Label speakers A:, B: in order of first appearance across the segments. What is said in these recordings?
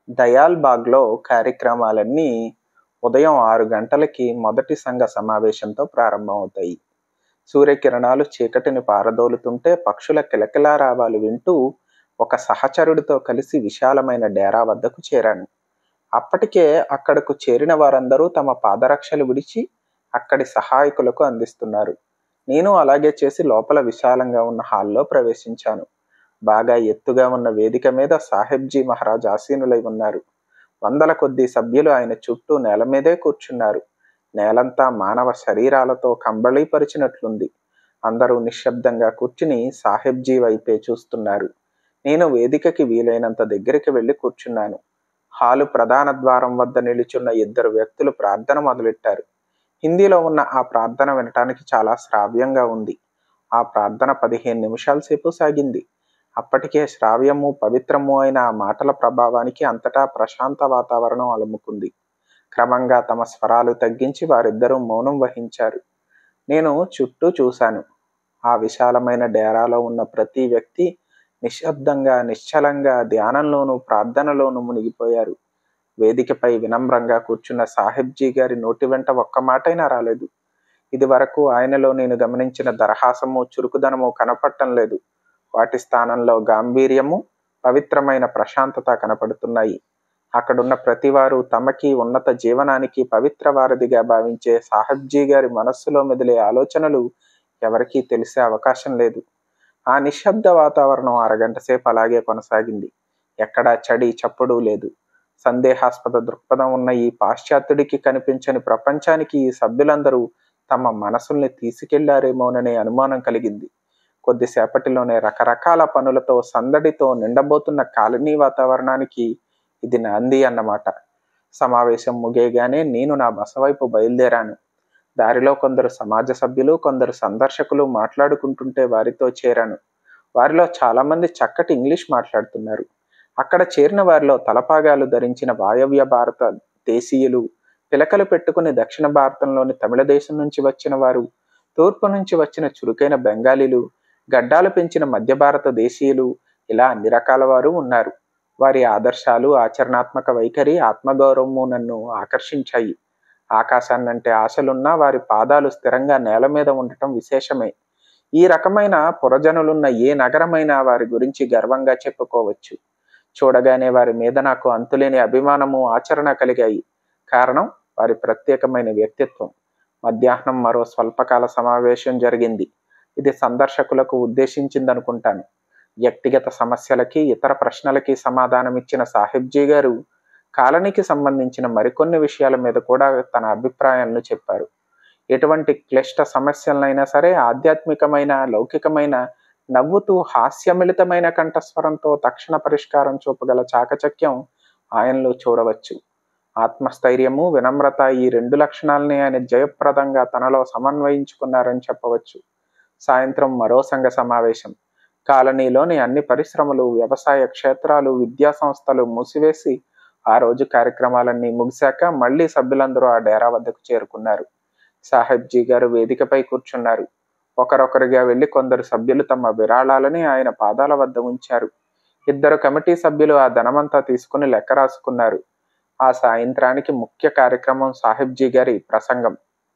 A: దయాల్ బాగ్లో కార్యక్రమాలన్నీ ఉదయం ఆరు గంటలకి మొదటి సంఘ సమావేశంతో ప్రారంభమవుతాయి సూర్యకిరణాలు చీకటిని పారదోలుతుంటే పక్షుల కిలకిలారావాలు వింటూ ఒక సహచరుడితో కలిసి విశాలమైన డేరా వద్దకు చేరాను అప్పటికే అక్కడకు చేరిన వారందరూ తమ పాదరక్షలు విడిచి అక్కడి సహాయకులకు అందిస్తున్నారు నేను అలాగే చేసి లోపల విశాలంగా ఉన్న హాల్లో ప్రవేశించాను బాగా ఎత్తుగా ఉన్న వేదిక మీద సాహెబ్జీ మహారాజ్ ఆసీనులై ఉన్నారు వందల కొద్ది సభ్యులు ఆయన చుట్టూ నేల మీదే కూర్చున్నారు నేలంతా మానవ శరీరాలతో కంబళీపరిచినట్లుంది అందరూ నిశ్శబ్దంగా కూర్చుని సాహెబ్జీ వైపే చూస్తున్నారు నేను వేదికకి వీలైనంత దగ్గరికి వెళ్ళి కూర్చున్నాను హాలు ప్రధాన ద్వారం వద్ద నిలుచున్న ఇద్దరు వ్యక్తులు ప్రార్థన మొదలెట్టారు హిందీలో ఉన్న ఆ ప్రార్థన వినటానికి చాలా శ్రావ్యంగా ఉంది ఆ ప్రార్థన పదిహేను నిమిషాల సేపు సాగింది అప్పటికే శ్రావ్యము పవిత్రము అయిన ఆ మాటల ప్రభావానికి అంతటా ప్రశాంత వాతావరణం అలుముకుంది క్రమంగా తమ స్వరాలు తగ్గించి వారిద్దరూ మౌనం వహించారు నేను చుట్టూ చూశాను ఆ విశాలమైన డేరాలో ఉన్న ప్రతి వ్యక్తి నిశ్శబ్దంగా నిశ్చలంగా ధ్యానంలోనూ ప్రార్థనలోనూ మునిగిపోయారు వేదికపై వినమ్రంగా కూర్చున్న సాహెబ్జీ గారి నోటి వెంట ఒక్క మాటైనా రాలేదు ఇది వరకు ఆయనలో నేను గమనించిన దరహాసము చురుకుదనము కనపడటం లేదు వాటి స్థానంలో గాంభీర్యము పవిత్రమైన ప్రశాంతత కనపడుతున్నాయి అక్కడున్న ప్రతివారు తమకి ఉన్నత జీవనానికి పవిత్ర వారధిగా భావించే సాహెబ్జీ గారి మనస్సులో మెదిలే ఆలోచనలు ఎవరికీ తెలిసే అవకాశం లేదు ఆ నిశ్శబ్ద వాతావరణం అరగంట సేపు అలాగే కొనసాగింది ఎక్కడా చడి చప్పుడు లేదు సందేహాస్పద దృక్పథం ఉన్న ఈ పాశ్చాత్యుడికి కనిపించని ప్రపంచానికి ఈ సభ్యులందరూ తమ మనసుల్ని తీసుకెళ్లారేమోననే అనుమానం కలిగింది కొద్దిసేపటిలోనే రకరకాల పనులతో సందడితో నిండబోతున్న కాలనీ వాతావరణానికి ఇది నాంది అన్నమాట సమావేశం ముగియగానే నేను నా బస వైపు బయలుదేరాను దారిలో కొందరు సమాజ సభ్యులు కొందరు సందర్శకులు మాట్లాడుకుంటుంటే వారితో చేరాను వారిలో చాలామంది చక్కటి ఇంగ్లీష్ మాట్లాడుతున్నారు అక్కడ చేరిన వారిలో తలపాగాలు ధరించిన వాయవ్య భారత దేశీయులు పిలకలు పెట్టుకుని దక్షిణ భారతంలోని తమిళ దేశం నుంచి వచ్చిన వారు తూర్పు నుంచి వచ్చిన చురుకైన బెంగాలీలు గడ్డాలు పెంచిన మధ్య భారత దేశీయులు ఇలా అన్ని రకాల వారు ఉన్నారు వారి ఆదర్శాలు ఆచరణాత్మక వైఖరి ఆత్మగౌరవము నన్ను ఆకర్షించాయి ఆకాశాన్నంటే ఆశలున్నా వారి పాదాలు స్థిరంగా నేల మీద ఉండటం విశేషమే ఈ రకమైన పురజనులున్న ఏ నగరమైనా వారి గురించి గర్వంగా చెప్పుకోవచ్చు చూడగానే వారి మీద నాకు అంతులేని అభిమానము ఆచరణ కలిగాయి కారణం వారి ప్రత్యేకమైన వ్యక్తిత్వం మధ్యాహ్నం మరో స్వల్పకాల సమావేశం జరిగింది ఇది సందర్శకులకు ఉద్దేశించిందనుకుంటాను వ్యక్తిగత సమస్యలకి ఇతర ప్రశ్నలకి సమాధానమిచ్చిన సాహిబ్జీ గారు కాలనీకి సంబంధించిన మరికొన్ని విషయాల మీద కూడా తన అభిప్రాయాలను చెప్పారు ఎటువంటి క్లిష్ట సమస్యలనైనా సరే ఆధ్యాత్మికమైన లౌకికమైన నవ్వుతూ హాస్యమిళితమైన కంఠస్వరంతో తక్షణ పరిష్కారం చూపగల చాకచక్యం ఆయనలో చూడవచ్చు ఆత్మస్థైర్యము వినమ్రత ఈ రెండు లక్షణాలని ఆయన జయప్రదంగా తనలో సమన్వయించుకున్నారని చెప్పవచ్చు సాయంత్రం మరో సంఘ సమావేశం కాలనీలోని అన్ని పరిశ్రమలు వ్యవసాయ క్షేత్రాలు విద్యా సంస్థలు మూసివేసి ఆ రోజు కార్యక్రమాలన్నీ ముగిశాక మళ్ళీ సభ్యులందరూ ఆ డేరా వద్దకు చేరుకున్నారు సాహెబ్జీ గారు వేదికపై కూర్చున్నారు ఒకరొకరిగా వెళ్లి కొందరు సభ్యులు తమ విరాళాలని ఆయన పాదాల వద్ద ఉంచారు ఇద్దరు కమిటీ సభ్యులు ఆ ధనమంతా తీసుకుని లెక్క రాసుకున్నారు ఆ సాయంత్రానికి ముఖ్య కార్యక్రమం సాహిబ్జీ గారి ప్రసంగం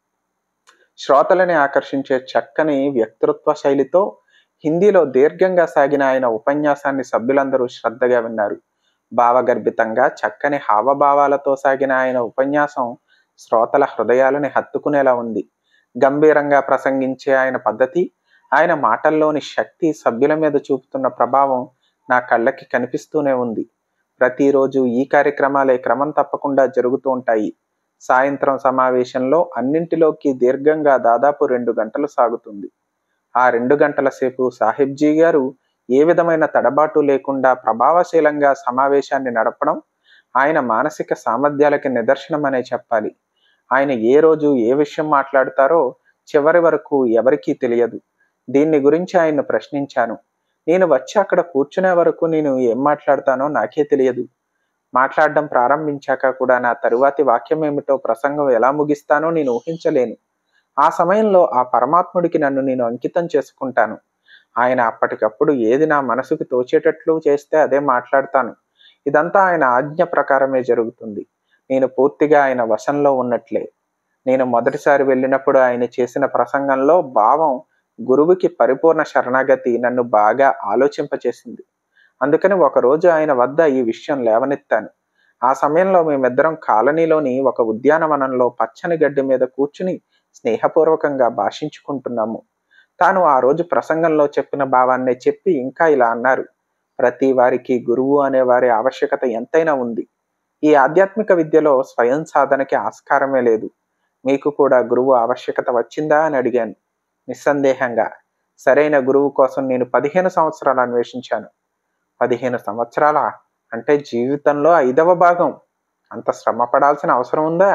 A: శ్రోతలని ఆకర్షించే చక్కని వ్యక్తృత్వ శైలితో హిందీలో దీర్ఘంగా సాగిన ఆయన ఉపన్యాసాన్ని సభ్యులందరూ శ్రద్ధగా విన్నారు భావగర్భితంగా చక్కని హావభావాలతో సాగిన ఆయన ఉపన్యాసం శ్రోతల హృదయాలని హత్తుకునేలా ఉంది గంభీరంగా ప్రసంగించే ఆయన పద్ధతి ఆయన మాటల్లోని శక్తి సభ్యుల మీద చూపుతున్న ప్రభావం నా కళ్ళకి కనిపిస్తూనే ఉంది ప్రతిరోజు ఈ కార్యక్రమాలే క్రమం తప్పకుండా జరుగుతూ ఉంటాయి సాయంత్రం సమావేశంలో అన్నింటిలోకి దీర్ఘంగా దాదాపు రెండు గంటలు సాగుతుంది ఆ రెండు గంటల సేపు సాహిబ్జీ గారు ఏ విధమైన తడబాటు లేకుండా ప్రభావశీలంగా సమావేశాన్ని నడపడం ఆయన మానసిక సామర్థ్యాలకి నిదర్శనమనే చెప్పాలి ఆయన ఏ రోజు ఏ విషయం మాట్లాడతారో చివరి వరకు ఎవరికీ తెలియదు దీన్ని గురించి ఆయన్ను ప్రశ్నించాను నేను వచ్చి అక్కడ కూర్చునే వరకు నేను ఏం మాట్లాడతానో నాకే తెలియదు మాట్లాడడం ప్రారంభించాక కూడా నా తరువాతి వాక్యం ఏమిటో ప్రసంగం ఎలా ముగిస్తానో నేను ఊహించలేను ఆ సమయంలో ఆ పరమాత్ముడికి నన్ను నేను అంకితం చేసుకుంటాను ఆయన అప్పటికప్పుడు ఏది నా మనసుకు తోచేటట్లు చేస్తే అదే మాట్లాడతాను ఇదంతా ఆయన ఆజ్ఞ ప్రకారమే జరుగుతుంది నేను పూర్తిగా ఆయన వశంలో ఉన్నట్లే నేను మొదటిసారి వెళ్ళినప్పుడు ఆయన చేసిన ప్రసంగంలో భావం గురువుకి పరిపూర్ణ శరణాగతి నన్ను బాగా ఆలోచింపచేసింది అందుకని ఒకరోజు ఆయన వద్ద ఈ విషయం లేవనెత్తాను ఆ సమయంలో మేమిద్దరం కాలనీలోని ఒక ఉద్యానవనంలో పచ్చని గడ్డి మీద కూర్చుని స్నేహపూర్వకంగా భాషించుకుంటున్నాము తాను ఆ రోజు ప్రసంగంలో చెప్పిన భావాన్నే చెప్పి ఇంకా ఇలా అన్నారు ప్రతి వారికి గురువు అనే వారి ఆవశ్యకత ఎంతైనా ఉంది ఈ ఆధ్యాత్మిక విద్యలో స్వయం సాధనకి ఆస్కారమే లేదు మీకు కూడా గురువు ఆవశ్యకత వచ్చిందా అని అడిగాను నిస్సందేహంగా సరైన గురువు కోసం నేను పదిహేను సంవత్సరాలు అన్వేషించాను పదిహేను సంవత్సరాల అంటే జీవితంలో ఐదవ భాగం అంత శ్రమ పడాల్సిన అవసరం ఉందా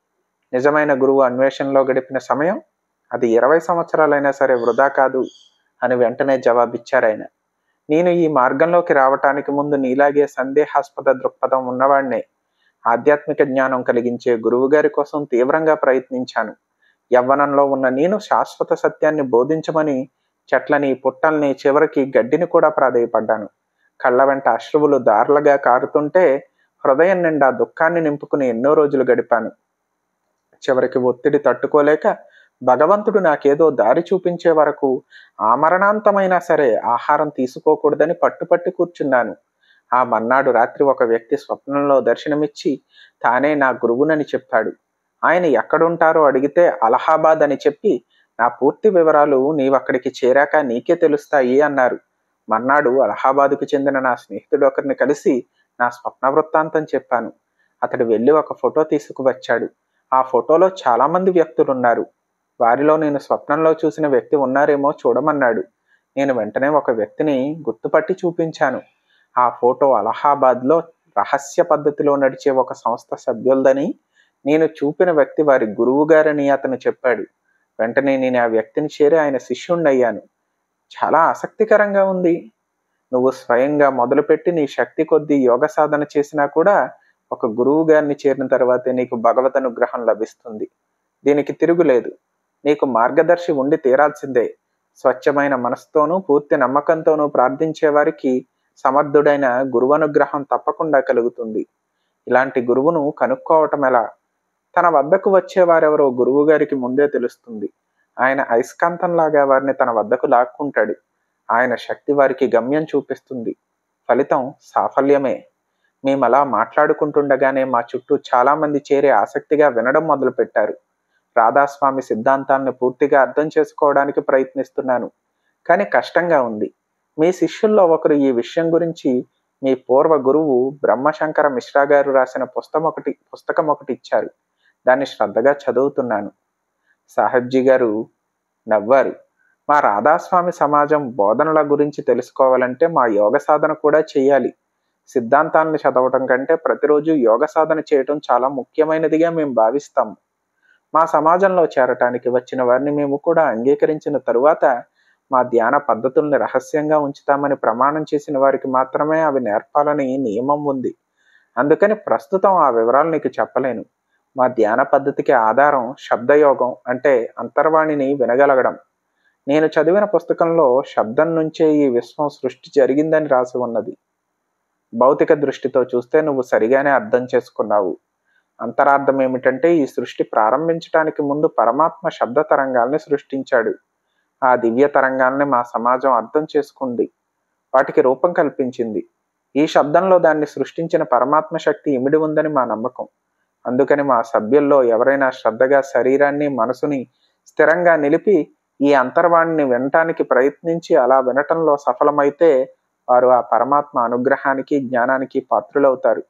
A: నిజమైన గురువు అన్వేషణలో గడిపిన సమయం అది ఇరవై సంవత్సరాలైనా సరే వృధా కాదు అని వెంటనే జవాబిచ్చారు ఆయన నేను ఈ మార్గంలోకి రావటానికి ముందు నీలాగే సందేహాస్పద దృక్పథం ఉన్నవాడినే ఆధ్యాత్మిక జ్ఞానం కలిగించే గురువు గారి కోసం తీవ్రంగా ప్రయత్నించాను యవ్వనంలో ఉన్న నేను శాశ్వత సత్యాన్ని బోధించమని చెట్లని పుట్టల్ని చివరికి గడ్డిని కూడా ప్రాధేయపడ్డాను కళ్ళ వెంట అశ్రువులు దారులుగా కారుతుంటే హృదయం నిండా దుఃఖాన్ని నింపుకుని ఎన్నో రోజులు గడిపాను చివరికి ఒత్తిడి తట్టుకోలేక భగవంతుడు నాకేదో దారి చూపించే వరకు ఆమరణాంతమైనా సరే ఆహారం తీసుకోకూడదని పట్టుపట్టి కూర్చున్నాను ఆ మన్నాడు రాత్రి ఒక వ్యక్తి స్వప్నంలో దర్శనమిచ్చి తానే నా గురువునని చెప్పాడు ఆయన ఎక్కడుంటారో అడిగితే అలహాబాద్ అని చెప్పి నా పూర్తి వివరాలు నీవక్కడికి చేరాక నీకే తెలుస్తాయి అన్నారు మర్నాడు అలహాబాదుకు చెందిన నా స్నేహితుడు ఒకరిని కలిసి నా స్వప్న వృత్తాంతం చెప్పాను అతడు వెళ్ళి ఒక ఫోటో తీసుకువచ్చాడు ఆ ఫోటోలో చాలా మంది వ్యక్తులున్నారు వారిలో నేను స్వప్నంలో చూసిన వ్యక్తి ఉన్నారేమో చూడమన్నాడు నేను వెంటనే ఒక వ్యక్తిని గుర్తుపట్టి చూపించాను ఆ ఫోటో అలహాబాద్లో రహస్య పద్ధతిలో నడిచే ఒక సంస్థ సభ్యులదని నేను చూపిన వ్యక్తి వారి గురువు గారని అతను చెప్పాడు వెంటనే నేను ఆ వ్యక్తిని చేరి ఆయన శిష్యుణ్ణయ్యాను చాలా ఆసక్తికరంగా ఉంది నువ్వు స్వయంగా మొదలుపెట్టి నీ శక్తి కొద్దీ యోగ సాధన చేసినా కూడా ఒక గురువు గారిని చేరిన తర్వాతే నీకు భగవత్ అనుగ్రహం లభిస్తుంది దీనికి తిరుగులేదు నీకు మార్గదర్శి ఉండి తీరాల్సిందే స్వచ్ఛమైన మనసుతోనూ పూర్తి నమ్మకంతోనూ ప్రార్థించే వారికి సమర్థుడైన గురువనుగ్రహం తప్పకుండా కలుగుతుంది ఇలాంటి గురువును కనుక్కోవటం ఎలా తన వద్దకు వచ్చేవారెవరో గురువు గారికి ముందే తెలుస్తుంది ఆయన అయస్కాంతంలాగా వారిని తన వద్దకు లాక్కుంటాడు ఆయన శక్తి వారికి గమ్యం చూపిస్తుంది ఫలితం సాఫల్యమే మేము అలా మాట్లాడుకుంటుండగానే మా చుట్టూ చాలా మంది చేరి ఆసక్తిగా వినడం మొదలుపెట్టారు రాధాస్వామి సిద్ధాంతాలను పూర్తిగా అర్థం చేసుకోవడానికి ప్రయత్నిస్తున్నాను కానీ కష్టంగా ఉంది మీ శిష్యుల్లో ఒకరు ఈ విషయం గురించి మీ పూర్వ గురువు బ్రహ్మశంకర మిశ్రా గారు రాసిన పుస్తకం ఒకటి పుస్తకం ఒకటి ఇచ్చారు దాన్ని శ్రద్ధగా చదువుతున్నాను సాహెబ్జీ గారు నవ్వారు మా రాధాస్వామి సమాజం బోధనల గురించి తెలుసుకోవాలంటే మా యోగ సాధన కూడా చేయాలి సిద్ధాంతాలను చదవటం కంటే ప్రతిరోజు యోగ సాధన చేయటం చాలా ముఖ్యమైనదిగా మేము భావిస్తాము మా సమాజంలో చేరటానికి వచ్చిన వారిని మేము కూడా అంగీకరించిన తరువాత మా ధ్యాన పద్ధతుల్ని రహస్యంగా ఉంచుతామని ప్రమాణం చేసిన వారికి మాత్రమే అవి నేర్పాలని నియమం ఉంది అందుకని ప్రస్తుతం ఆ వివరాలు నీకు చెప్పలేను మా ధ్యాన పద్ధతికి ఆధారం శబ్దయోగం అంటే అంతర్వాణిని వినగలగడం నేను చదివిన పుస్తకంలో శబ్దం నుంచే ఈ విశ్వం సృష్టి జరిగిందని రాసి ఉన్నది భౌతిక దృష్టితో చూస్తే నువ్వు సరిగానే అర్థం చేసుకున్నావు అంతరార్థం ఏమిటంటే ఈ సృష్టి ప్రారంభించడానికి ముందు పరమాత్మ శబ్ద తరంగాల్ని సృష్టించాడు ఆ దివ్య తరంగాల్ని మా సమాజం అర్థం చేసుకుంది వాటికి రూపం కల్పించింది ఈ శబ్దంలో దాన్ని సృష్టించిన పరమాత్మ శక్తి ఇమిడి ఉందని మా నమ్మకం అందుకని మా సభ్యుల్లో ఎవరైనా శ్రద్ధగా శరీరాన్ని మనసుని స్థిరంగా నిలిపి ఈ అంతర్వాణిని వినటానికి ప్రయత్నించి అలా వినటంలో సఫలమైతే వారు ఆ పరమాత్మ అనుగ్రహానికి జ్ఞానానికి పాత్రులవుతారు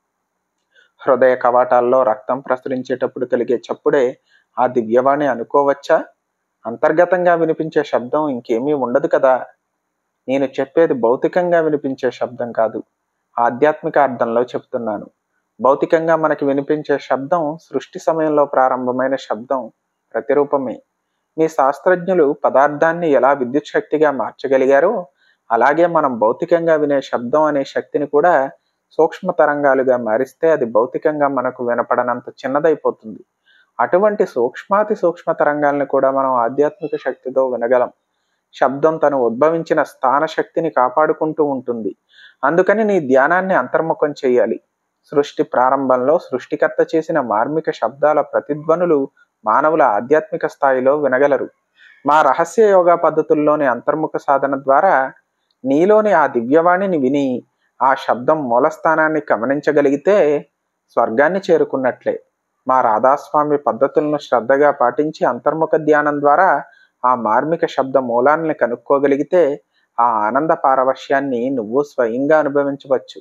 A: హృదయ కవాటాల్లో రక్తం ప్రసరించేటప్పుడు కలిగే చప్పుడే ఆ దివ్యవాణి అనుకోవచ్చా అంతర్గతంగా వినిపించే శబ్దం ఇంకేమీ ఉండదు కదా నేను చెప్పేది భౌతికంగా వినిపించే శబ్దం కాదు ఆధ్యాత్మిక అర్థంలో చెప్తున్నాను భౌతికంగా మనకి వినిపించే శబ్దం సృష్టి సమయంలో ప్రారంభమైన శబ్దం ప్రతిరూపమే మీ శాస్త్రజ్ఞులు పదార్థాన్ని ఎలా విద్యుత్ శక్తిగా మార్చగలిగారో అలాగే మనం భౌతికంగా వినే శబ్దం అనే శక్తిని కూడా సూక్ష్మ తరంగాలుగా మారిస్తే అది భౌతికంగా మనకు వినపడనంత చిన్నదైపోతుంది అటువంటి సూక్ష్మాతి సూక్ష్మ తరంగాల్ని కూడా మనం ఆధ్యాత్మిక శక్తితో వినగలం శబ్దం తను ఉద్భవించిన స్థాన శక్తిని కాపాడుకుంటూ ఉంటుంది అందుకని నీ ధ్యానాన్ని అంతర్ముఖం చేయాలి సృష్టి ప్రారంభంలో సృష్టికర్త చేసిన మార్మిక శబ్దాల ప్రతిధ్వనులు మానవుల ఆధ్యాత్మిక స్థాయిలో వినగలరు మా రహస్య యోగా పద్ధతుల్లోని అంతర్ముఖ సాధన ద్వారా నీలోని ఆ దివ్యవాణిని విని ఆ శబ్దం మూలస్థానాన్ని గమనించగలిగితే స్వర్గాన్ని చేరుకున్నట్లే మా రాధాస్వామి పద్ధతులను శ్రద్ధగా పాటించి అంతర్ముఖ ధ్యానం ద్వారా ఆ మార్మిక శబ్ద మూలాన్ని కనుక్కోగలిగితే ఆ ఆనంద పారవశ్యాన్ని నువ్వు స్వయంగా అనుభవించవచ్చు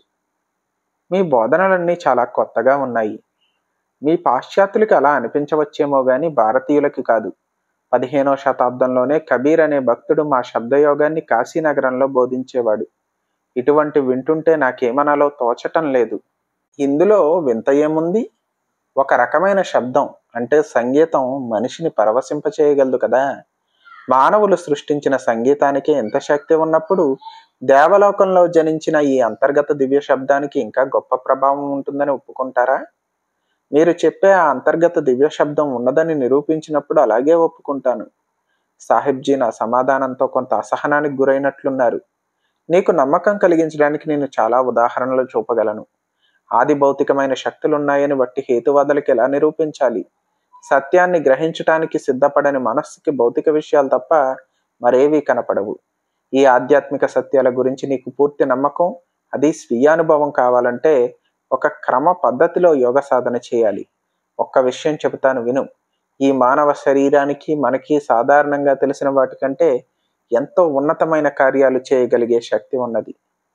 A: మీ బోధనలన్నీ చాలా కొత్తగా ఉన్నాయి మీ పాశ్చాత్యులకి అలా అనిపించవచ్చేమో గాని భారతీయులకి కాదు పదిహేనో శతాబ్దంలోనే కబీర్ అనే భక్తుడు మా శబ్దయోగాన్ని కాశీనగరంలో బోధించేవాడు ఇటువంటి వింటుంటే నాకేమనాలో తోచటం లేదు ఇందులో వింత ఏముంది ఒక రకమైన శబ్దం అంటే సంగీతం మనిషిని పరవశింపచేయగలదు కదా మానవులు సృష్టించిన సంగీతానికి ఎంత శక్తి ఉన్నప్పుడు దేవలోకంలో జనించిన ఈ అంతర్గత దివ్య శబ్దానికి ఇంకా గొప్ప ప్రభావం ఉంటుందని ఒప్పుకుంటారా మీరు చెప్పే ఆ అంతర్గత దివ్య శబ్దం ఉన్నదని నిరూపించినప్పుడు అలాగే ఒప్పుకుంటాను సాహిబ్జీ నా సమాధానంతో కొంత అసహనానికి గురైనట్లున్నారు నీకు నమ్మకం కలిగించడానికి నేను చాలా ఉదాహరణలు చూపగలను ఆది భౌతికమైన శక్తులున్నాయని బట్టి హేతువాదులకు ఎలా నిరూపించాలి సత్యాన్ని గ్రహించటానికి సిద్ధపడని మనస్సుకి భౌతిక విషయాలు తప్ప మరేవీ కనపడవు ఈ ఆధ్యాత్మిక సత్యాల గురించి నీకు పూర్తి నమ్మకం అది స్వీయానుభవం కావాలంటే ఒక క్రమ పద్ధతిలో యోగ సాధన చేయాలి ఒక్క విషయం చెబుతాను విను ఈ మానవ శరీరానికి మనకి సాధారణంగా తెలిసిన వాటికంటే ఎంతో ఉన్నతమైన కార్యాలు చేయగలిగే శక్తి ఉన్నది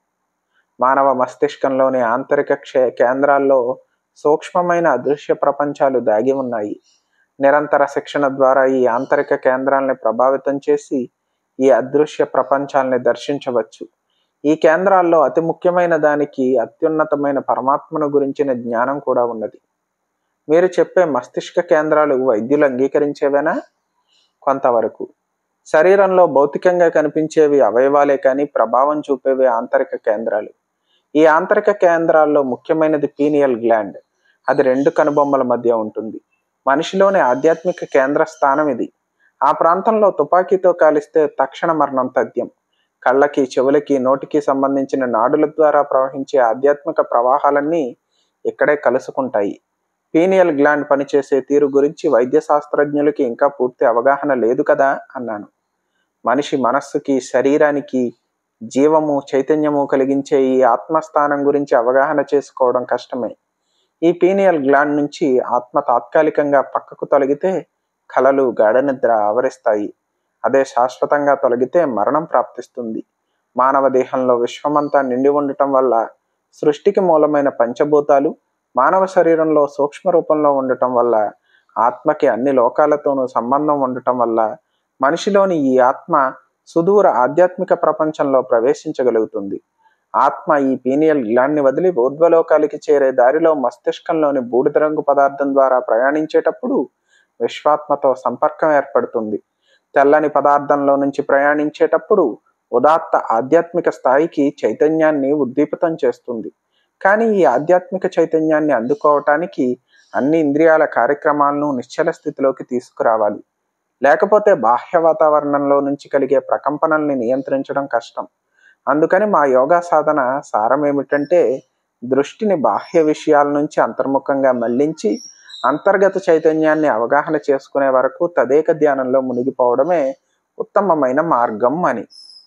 A: మానవ మస్తిష్కంలోని ఆంతరిక క్షే కేంద్రాల్లో సూక్ష్మమైన అదృశ్య ప్రపంచాలు దాగి ఉన్నాయి నిరంతర శిక్షణ ద్వారా ఈ ఆంతరిక కేంద్రాల్ని ప్రభావితం చేసి ఈ అదృశ్య ప్రపంచాల్ని దర్శించవచ్చు ఈ కేంద్రాల్లో అతి ముఖ్యమైన దానికి అత్యున్నతమైన పరమాత్మను గురించిన జ్ఞానం కూడా ఉన్నది మీరు చెప్పే మస్తిష్క కేంద్రాలు వైద్యులు అంగీకరించేవేనా కొంతవరకు శరీరంలో భౌతికంగా కనిపించేవి అవయవాలే కానీ ప్రభావం చూపేవి ఆంతరిక కేంద్రాలు ఈ ఆంతరిక కేంద్రాల్లో ముఖ్యమైనది పీనియల్ గ్లాండ్ అది రెండు కనుబొమ్మల మధ్య ఉంటుంది మనిషిలోని ఆధ్యాత్మిక కేంద్ర స్థానం ఇది ఆ ప్రాంతంలో తుపాకీతో కాలిస్తే తక్షణ మరణం తథ్యం కళ్ళకి చెవులకి నోటికి సంబంధించిన నాడుల ద్వారా ప్రవహించే ఆధ్యాత్మిక ప్రవాహాలన్నీ ఇక్కడే కలుసుకుంటాయి పీనియల్ గ్లాండ్ పనిచేసే తీరు గురించి వైద్య శాస్త్రజ్ఞులకి ఇంకా పూర్తి అవగాహన లేదు కదా అన్నాను మనిషి మనస్సుకి శరీరానికి జీవము చైతన్యము కలిగించే ఈ ఆత్మస్థానం గురించి అవగాహన చేసుకోవడం కష్టమే ఈ పీనియల్ గ్లాండ్ నుంచి ఆత్మ తాత్కాలికంగా పక్కకు తొలగితే కలలు గాఢనిద్ర ఆవరిస్తాయి అదే శాశ్వతంగా తొలగితే మరణం ప్రాప్తిస్తుంది మానవ దేహంలో విశ్వమంతా నిండి ఉండటం వల్ల సృష్టికి మూలమైన పంచభూతాలు మానవ శరీరంలో సూక్ష్మ రూపంలో ఉండటం వల్ల ఆత్మకి అన్ని లోకాలతోనూ సంబంధం ఉండటం వల్ల మనిషిలోని ఈ ఆత్మ సుదూర ఆధ్యాత్మిక ప్రపంచంలో ప్రవేశించగలుగుతుంది ఆత్మ ఈ పీనియల్ గ్లాండ్ని వదిలి ఊర్ధ్వలోకాలకి చేరే దారిలో మస్తిష్కంలోని బూడిద రంగు పదార్థం ద్వారా ప్రయాణించేటప్పుడు విశ్వాత్మతో సంపర్కం ఏర్పడుతుంది తెల్లని పదార్థంలో నుంచి ప్రయాణించేటప్పుడు ఉదాత్త ఆధ్యాత్మిక స్థాయికి చైతన్యాన్ని ఉద్దీపితం చేస్తుంది కానీ ఈ ఆధ్యాత్మిక చైతన్యాన్ని అందుకోవటానికి అన్ని ఇంద్రియాల కార్యక్రమాలను నిశ్చల స్థితిలోకి తీసుకురావాలి లేకపోతే బాహ్య వాతావరణంలో నుంచి కలిగే ప్రకంపనల్ని నియంత్రించడం కష్టం అందుకని మా యోగా సాధన సారం ఏమిటంటే దృష్టిని బాహ్య విషయాల నుంచి అంతర్ముఖంగా మళ్లించి అంతర్గత చైతన్యాన్ని అవగాహన చేసుకునే వరకు తదేక ధ్యానంలో మునిగిపోవడమే ఉత్తమమైన మార్గం అని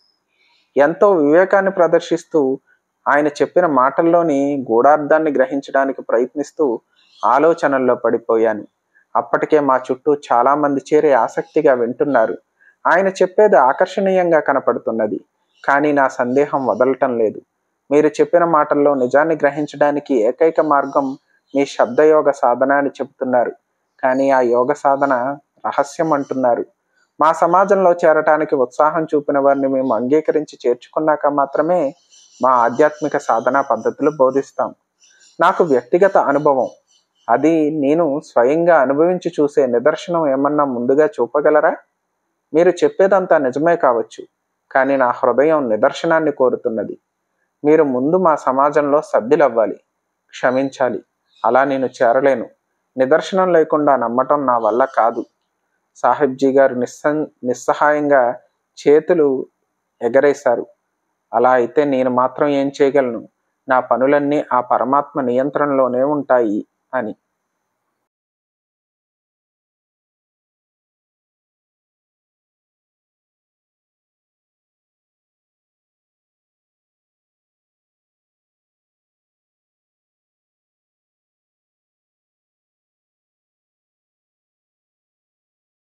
A: ఎంతో వివేకాన్ని ప్రదర్శిస్తూ ఆయన చెప్పిన మాటల్లోని గూఢార్థాన్ని గ్రహించడానికి ప్రయత్నిస్తూ ఆలోచనల్లో పడిపోయాను అప్పటికే మా చుట్టూ చాలా మంది చేరి ఆసక్తిగా వింటున్నారు ఆయన చెప్పేది ఆకర్షణీయంగా కనపడుతున్నది కానీ నా సందేహం వదలటం లేదు మీరు చెప్పిన మాటల్లో నిజాన్ని గ్రహించడానికి ఏకైక మార్గం మీ శబ్దయోగ సాధన అని చెబుతున్నారు కానీ ఆ యోగ సాధన రహస్యం అంటున్నారు మా సమాజంలో చేరటానికి ఉత్సాహం చూపిన వారిని మేము అంగీకరించి చేర్చుకున్నాక మాత్రమే మా ఆధ్యాత్మిక సాధనా పద్ధతులు బోధిస్తాం నాకు వ్యక్తిగత అనుభవం అది నేను స్వయంగా అనుభవించి చూసే నిదర్శనం ఏమన్నా ముందుగా చూపగలరా మీరు చెప్పేదంతా నిజమే కావచ్చు కానీ నా హృదయం నిదర్శనాన్ని కోరుతున్నది మీరు ముందు మా సమాజంలో సభ్యులవ్వాలి క్షమించాలి అలా నేను చేరలేను నిదర్శనం లేకుండా నమ్మటం నా వల్ల కాదు సాహిబ్జీ గారు నిస్సం నిస్సహాయంగా చేతులు ఎగరేశారు అలా అయితే నేను మాత్రం ఏం చేయగలను నా పనులన్నీ ఆ పరమాత్మ నియంత్రణలోనే ఉంటాయి అని